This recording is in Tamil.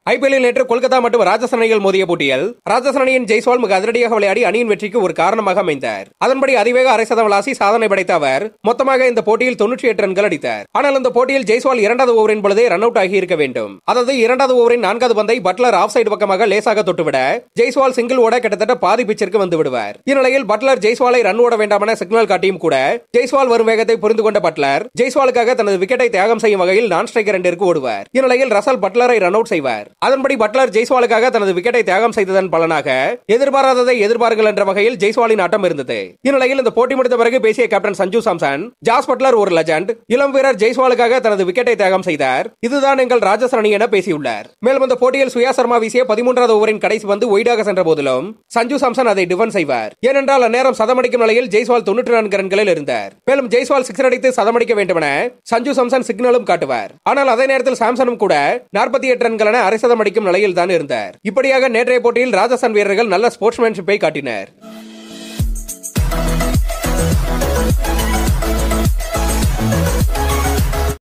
ஐபிஎல்லில் நேற்று கொல்கத்தா மற்றும் ராஜஸ்தான் அணிகள் மோதிய போட்டியில் ராஜஸ்தான் அணியின் ஜெய்ஸ்வால் மிக அதிரடியாக விளையாடி அணியின் வெற்றிக்கு ஒரு காரணமாக அமைந்தார் அதன்படி அதிவேக அரை சதம் விளாசி சாதனை படைத்த அவர் மொத்தமாக இந்த போட்டியில் தொன்னூற்றி எட்டு ரன்கள் அடித்தார் ஆனால் இந்த போட்டியில் ஜெய்ஸ்வால் இரண்டாவது ஓவரின் பொழுதே ரன் அவுட் ஆகி இருக்க வேண்டும் அதாவது இரண்டாவது ஓவரின் நான்காவது பந்தை பட்லர் ஆஃப் சைடு பக்கமாக லேசாக தொட்டுவிட ஜெய்ஸ்வால் சிங்கிள் ஓட கிட்டத்தட்ட பாதி பிச்சிற்கு வந்து விடுவார் இந்நிலையில் பட்லர் ஜெய்ஸ்வாலை ரன் ஓட வேண்டாம் என சிக்னல் காட்டியும் கூட ஜெய்ஸ்வால் வரும் வேகத்தை புரிந்து கொண்ட பட்லர் ஜெய்ஸ்வாலுக்காக தனது விக்கெட்டை தியாகம் செய்யும் வகையில் நான் ஸ்ட்ரைக்கர் ரெண்டிற்கு ஓடுவார் இந்நிலையில் ரசல் பட்லரை ரன் அவுட் செய்வார் அதன்படி பட்லர் ஜெய்ஸ்வாலுக்காக தனது விக்கெட்டை தியாகம் செய்ததன் பலனாக எதிர்பாராததை எதிர்பார்கள் என்ற வகையில் ஜெய்ஸ்வாலின் ஆட்டம் இருந்தது இந்நிலையில் இந்த போட்டி முடிந்த பிறகு பேசிய captain Sanju Samson Jos Buttler ஒரு லெஜண்ட் இளம் வீரர் ஜெய்ஸ்வாலுக்காக தனது விக்கெட்டை தியாகம் செய்தார் இதுதான் எங்கள் ராஜஸ்தான் அணி என பேசியுள்ளார் மேலும் இந்த போட்டியில் சுயா சர்மா வீசிய பதிமூன்றாவது ஓவரின் கடைசி வந்து ஒய்டாக சென்ற போதிலும் சஞ்சு சாம்சன் அதை டிஃபன் செய்வார் ஏனென்றால் அந்நேரம் சதமடிக்கும் நிலையில் ஜெய்ஸ்வால் தொன்னூற்றி நான்கு ரன்களில் இருந்தார் மேலும் ஜெய்ஸ்வால் சிக்ஸர் அடித்து சதமடிக்க வேண்டும் என சஞ்சு சாம்சன் சிக்னலும் காட்டுவார் ஆனால் அதே நேரத்தில் சாம்சனும் கூட நாற்பத்தி எட்டு ரன்கள் என அரை சதம் அடிக்கும் நிலையில் தான் இருந்தார் இப்படியாக நேற்றைய போட்டியில் ராஜஸ்தான் வீரர்கள் நல்ல ஸ்போர்ட்ஸ்மேன்ஷிப்பை காட்டினர்